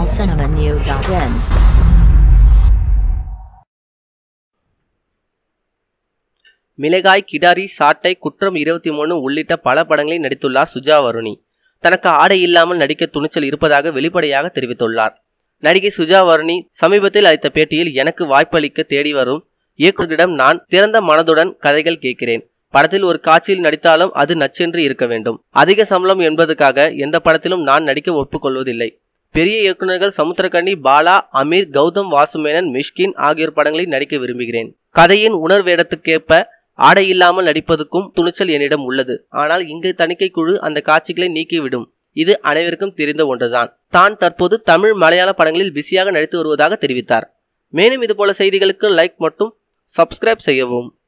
tamilcinemanew.in மிளகாய் கிடாரி சாட்டை குற்றம் இருபத்தி மூணு உள்ளிட்ட பல படங்களில் நடித்துள்ளார் சுஜா வருணி தனக்கு ஆடை இல்லாமல் நடிக்க துணிச்சல் இருப்பதாக வெளிப்படையாக தெரிவித்துள்ளார் நடிகை சுஜா வருணி சமீபத்தில் அளித்த பேட்டியில் எனக்கு வாய்ப்பளிக்க தேடி வரும் இயக்குநரிடம் நான் திறந்த மனதுடன் கதைகள் கேட்கிறேன் படத்தில் ஒரு காட்சியில் நடித்தாலும் அது நச்சென்று இருக்க வேண்டும் அதிக சம்பளம் என்பதற்காக எந்த படத்திலும் நான் நடிக்க ஒப்புக்கொள்வதில்லை பெரிய இயக்குநர்கள் சமுத்திரகனி பாலா அமீர் கௌதம் வாசுமேனன் மிஷ்கின் ஆகியோர் படங்களில் நடிக்க விரும்புகிறேன் கதையின் உணர்வேடத்துக்கேற்ப ஆடை இல்லாமல் நடிப்பதற்கும் துணிச்சல் என்னிடம் உள்ளது ஆனால் இங்கு தணிக்கை குழு அந்த காட்சிகளை நீக்கிவிடும் இது அனைவருக்கும் தெரிந்த ஒன்றுதான் தான் தற்போது தமிழ் மலையாள படங்களில் பிஸியாக நடித்து வருவதாக தெரிவித்தார் மேலும் இதுபோல செய்திகளுக்கு லைக் மற்றும் சப்ஸ்கிரைப் செய்யவும்